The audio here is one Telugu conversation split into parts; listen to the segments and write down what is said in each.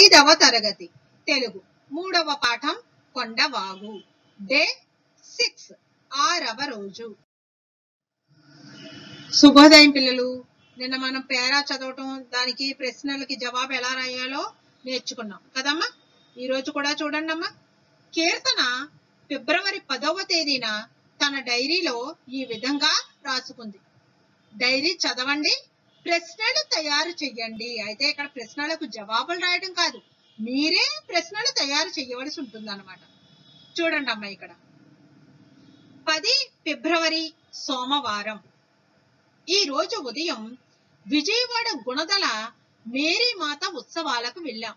ఐదవ తరగతి తెలుగు మూడవ పాఠం కొండవాగు డే సిక్స్ ఆరవ రోజు శుభోదయం పిల్లలు నిన్న మనం పేరా చదవటం దానికి ప్రశ్నలకి జవాబు ఎలా రాయాలో నేర్చుకున్నాం కదమ్మా ఈ రోజు కూడా చూడండి అమ్మా కీర్తన ఫిబ్రవరి పదవ తేదీన తన డైరీలో ఈ విధంగా రాసుకుంది డైరీ చదవండి ప్రశ్నలు తయారు చెయ్యండి అయితే ఇక్కడ ప్రశ్నలకు జవాబులు రాయడం కాదు మీరే ప్రశ్నలు తయారు చేయవలసి ఉంటుంది అనమాట చూడండి అమ్మా ఇక్కడ పది ఫిబ్రవరి సోమవారం ఈ రోజు ఉదయం విజయవాడ గుణదల మేరీమాత ఉత్సవాలకు వెళ్ళాం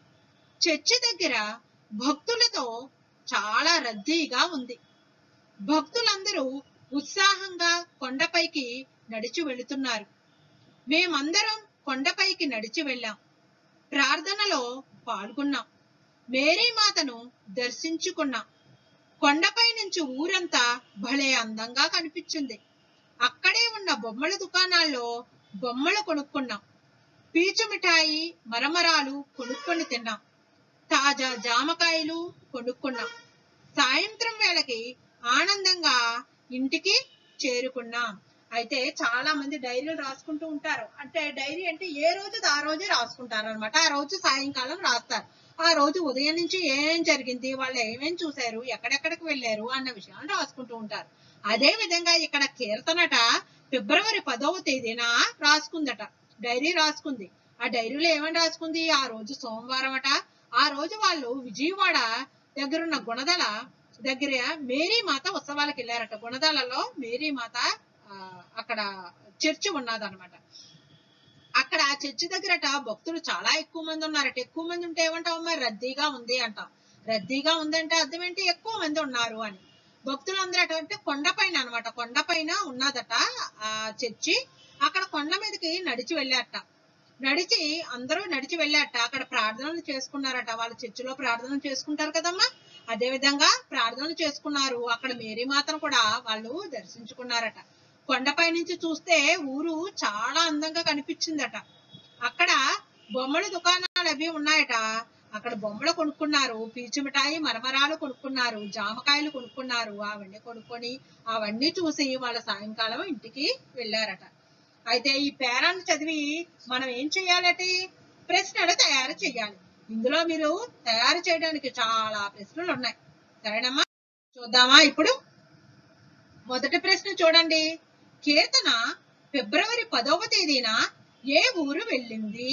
చర్చి దగ్గర భక్తులతో చాలా రద్దీగా ఉంది భక్తులందరూ ఉత్సాహంగా కొండపైకి నడిచి వెళుతున్నారు మేమందరం కొండపైకి నడిచి వెళ్ళాం ప్రార్థనలో పాల్గొన్నాం మేరీమాతను దర్శించుకున్నాం కొండపై నుంచి ఊరంతా భలే అందంగా కనిపించింది అక్కడే ఉన్న బొమ్మల దుకాణాల్లో బొమ్మలు కొనుక్కున్నాం పీచు మిఠాయి మరమరాలు కొనుక్కొని తిన్నాం తాజా జామకాయలు కొనుక్కున్నాం సాయంత్రం వేళకి ఆనందంగా ఇంటికి చేరుకున్నాం అయితే చాలా మంది డైరీలు రాసుకుంటూ ఉంటారు అంటే డైరీ అంటే ఏ రోజు ఆ రోజే రాసుకుంటారు అనమాట ఆ రోజు సాయంకాలం రాస్తారు ఆ రోజు ఉదయం నుంచి ఏం జరిగింది వాళ్ళు ఏమేం చూశారు ఎక్కడెక్కడికి వెళ్ళారు అన్న విషయాలు రాసుకుంటూ ఉంటారు అదే విధంగా ఇక్కడ కీర్తనట ఫిబ్రవరి పదవ తేదీన రాసుకుందట డైరీ రాసుకుంది ఆ డైరీలో ఏమని రాసుకుంది ఆ రోజు సోమవారం అట ఆ రోజు వాళ్ళు విజయవాడ దగ్గరున్న గుణదల దగ్గర మేరీమాత ఉత్సవాలకు వెళ్ళారట గుణదలలో మేరీమాత ఆ, అక్కడ చర్చి ఉన్నదన్నమాట అక్కడ ఆ చర్చి దగ్గరట భక్తులు చాలా ఎక్కువ మంది ఉన్నారట ఎక్కువ మంది ఉంటే ఏమంటావమ్మా రద్దీగా ఉంది అంటాం రద్దీగా ఉందంటే అర్థం ఏంటి ఎక్కువ మంది ఉన్నారు అని భక్తులందరూ అట అంటే కొండపైన అనమాట కొండపైన ఉన్నదట ఆ చర్చి అక్కడ కొండ మీదకి నడిచి వెళ్ళారట నడిచి అందరూ నడిచి వెళ్ళారట అక్కడ ప్రార్థనలు చేసుకున్నారట వాళ్ళ చర్చిలో ప్రార్థనలు చేసుకుంటారు కదమ్మా అదే విధంగా ప్రార్థనలు చేసుకున్నారు అక్కడ మేరీ మాతను కూడా వాళ్ళు దర్శించుకున్నారట కొండపై నుంచి చూస్తే ఊరు చాలా అందంగా కనిపించిందట అక్కడ బొమ్మల దుకాణాలు అవి ఉన్నాయట అక్కడ బొమ్మలు కొనుక్కున్నారు పీచు మిఠాయి మరమరాలు కొనుక్కున్నారు జామకాయలు కొనుక్కున్నారు అవన్నీ కొనుక్కొని అవన్నీ చూసి వాళ్ళ సాయంకాలం ఇంటికి వెళ్ళారట అయితే ఈ పేరాన్ని చదివి మనం ఏం చేయాలటి ప్రశ్నలు తయారు చేయాలి ఇందులో మీరు తయారు చేయడానికి చాలా ప్రశ్నలు ఉన్నాయి సరేనమ్మా చూద్దామా ఇప్పుడు మొదటి ప్రశ్న చూడండి కీర్తన ఫిబ్రవరి పదవ తేదీన ఏ ఊరు వెళ్ళింది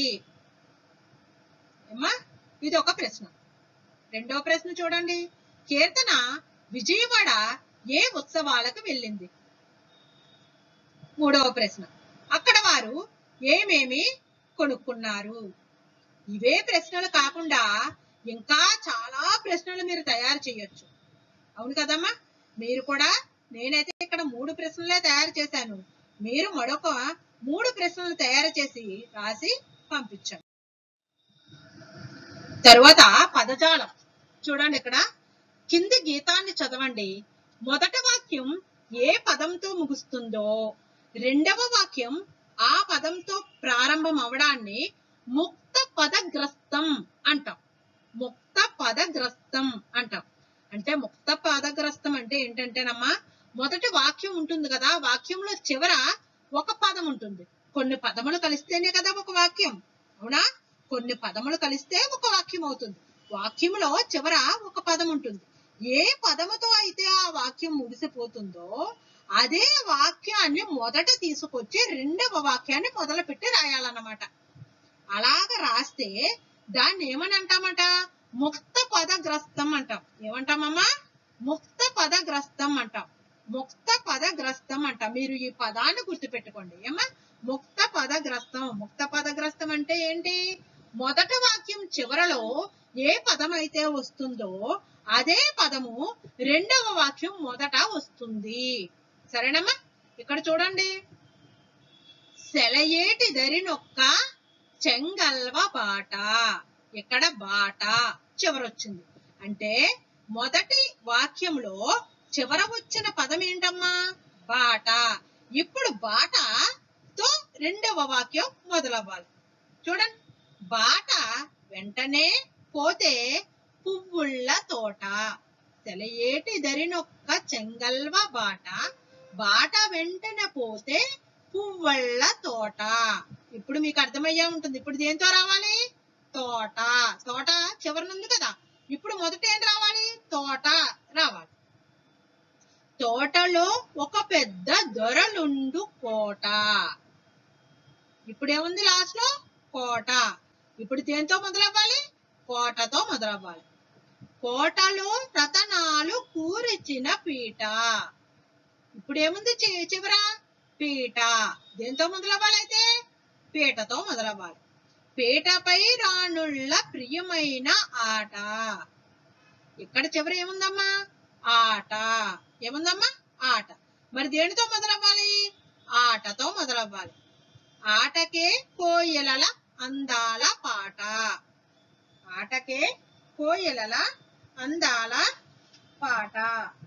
ఏమ్మా ఇది ఒక ప్రశ్న రెండవ ప్రశ్న చూడండి కీర్తన విజయవాడ ఏ ఉత్సవాలకు వెళ్ళింది మూడవ ప్రశ్న అక్కడ వారు ఏమేమి కొనుక్కున్నారు ఇవే ప్రశ్నలు కాకుండా ఇంకా చాలా ప్రశ్నలు మీరు తయారు చేయొచ్చు అవును కదమ్మా మీరు కూడా నేనైతే ఇక్కడ మూడు ప్రశ్నలే తయారు చేశాను మీరు మరొక మూడు ప్రశ్నలు తయారు చేసి రాసి పంపించండి తరువాత పదజాలం చూడండి ఇక్కడ కింది గీతాన్ని చదవండి మొదటి వాక్యం ఏ పదంతో ముగుస్తుందో రెండవ వాక్యం ఆ పదంతో ప్రారంభం అవడాన్ని ముక్త పదగ్రస్తం అంటాం ముక్త పదగ్రస్తం అంటాం అంటే ముక్త పదగ్రస్తం అంటే ఏంటంటేనమ్మా మొదటి వాక్యం ఉంటుంది కదా వాక్యంలో చివర ఒక పదం ఉంటుంది కొన్ని పదములు కలిస్తేనే కదా ఒక వాక్యం అవునా కొన్ని పదములు కలిస్తే ఒక వాక్యం అవుతుంది వాక్యంలో చివర ఒక పదం ఉంటుంది ఏ పదముతో అయితే ఆ వాక్యం ముగిసిపోతుందో అదే వాక్యాన్ని మొదట తీసుకొచ్చి రెండవ వాక్యాన్ని మొదలు పెట్టి రాయాలన్నమాట అలాగ రాస్తే దాన్ని ఏమని అంటామట ముక్త పదగ్రస్తం అంటాం ఏమంటామమ్మా ముక్త పదగ్రస్తం అంటాం ముక్త పదగ్రస్తం అంట మీరు ఈ పదాన్ని గుర్తుపెట్టుకోండి ఏమా ముక్త పదగ్రస్తం ముక్త పదగ్రస్తం అంటే ఏంటి మొదటి వాక్యం చివరలో ఏ పదం అయితే వస్తుందో అదే పదము రెండవ వాక్యం మొదట వస్తుంది సరేనమ్మా ఇక్కడ చూడండి సెలయేటి దరినొక్క చెంగల్వ బాట ఇక్కడ బాట చివరొచ్చింది అంటే మొదటి వాక్యంలో చివర వచ్చిన పదం ఏంటమ్మా బాట ఇప్పుడు బాటతో రెండవ వాక్యం మొదలవ్వాలి చూడండి బాట వెంటనే పోతే పువ్వుళ్ళ తోట సెలయేటి దరినొక్క చెంగల్వ బాట బాట వెంటనే పోతే పువ్వుళ్ళ తోట ఇప్పుడు మీకు అర్థమయ్యే ఉంటుంది ఇప్పుడు దేంతో రావాలి తోట తోట చివరనుంది కదా ఇప్పుడు మొదట ఏం రావాలి తోట రావాలి తోటలో ఒక పెద్ద దొరలుండు కోట ఇప్పుడేముంది లాస్ట్ లో కోట ఇప్పుడు దేంతో మొదలవ్వాలి కోటతో మొదలవ్వాలి కోటలో రతనాలు కూరిచిన పీట ఇప్పుడేముంది చి- చివర పీట దేంతో మొదలవ్వాలి అయితే పీటతో మొదలవ్వాలి పీటపై రాణుళ్ళ ప్రియమైన ఆట ఇక్కడ చివర ఏముందమ్మా ఆట ఏముందమ్మా ఆట మరి దేనితో మొదలవ్వాలి ఆటతో మొదలవ్వాలి ఆటకే కోయిలల అందాల పాట ఆటకే కోయిలల అందాల పాట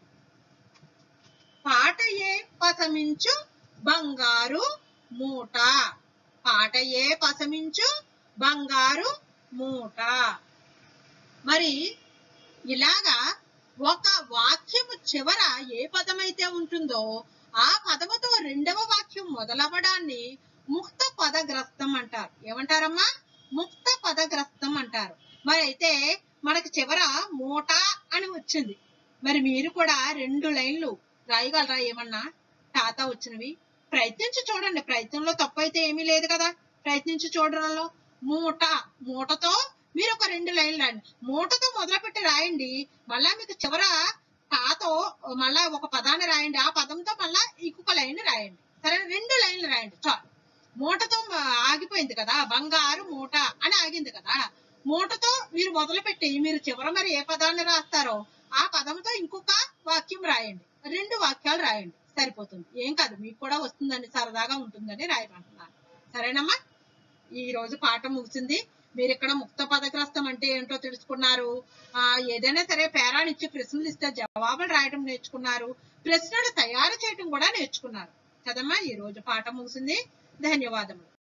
పాటయే పసమించు బంగారు మూట పాటయే పసమించు బంగారు మూట మరి ఇలాగా ఒక వాక్యము చివర ఏ పదమైతే ఉంటుందో ఆ పదముతో రెండవ వాక్యం మొదలవ్వడాన్ని ముక్త పదగ్రస్తం అంటారు ఏమంటారమ్మా ముక్త పదగ్రస్తం అంటారు మరి అయితే మనకి చివర మూట అని వచ్చింది మరి మీరు కూడా రెండు లైన్లు రాయగలరా ఏమన్నా తాత వచ్చినవి ప్రయత్నించి చూడండి ప్రయత్నంలో తప్పు అయితే ఏమీ లేదు కదా ప్రయత్నించి చూడడంలో మూట మూటతో మీరు ఒక రెండు లైన్లు రాయండి మూటతో మొదలుపెట్టి రాయండి మళ్ళా మీకు చివర తాతో మళ్ళా ఒక పదాన్ని రాయండి ఆ పదంతో మళ్ళా ఇంకొక లైన్ రాయండి సరే రెండు లైన్లు రాయండి చాలు మూటతో మ- ఆగిపోయింది కదా బంగారు మూట అని ఆగింది కదా మూటతో మీరు మొదలుపెట్టి మీరు చివర మరి ఏ పదాన్ని రాస్తారో ఆ పదంతో ఇంకొక వాక్యం రాయండి రెండు వాక్యాలు రాయండి సరిపోతుంది ఏం కాదు మీకు కూడా వస్తుందండి సరదాగా ఉంటుందని రాయమంటున్నాను సరేనమ్మా ఈ రోజు పాఠం ముగిసింది మీరు ఇక్కడ ముక్త పదగ్రస్తం అంటే ఏంటో తెలుసుకున్నారు ఆ ఏదైనా సరే పేరాన్ని ఇచ్చి ప్రశ్నలు ఇస్తే జవాబులు రాయడం నేర్చుకున్నారు ప్రశ్నలు తయారు చేయడం కూడా నేర్చుకున్నారు కదమ్మా ఈ రోజు పాఠం ముగిసింది ధన్యవాదములు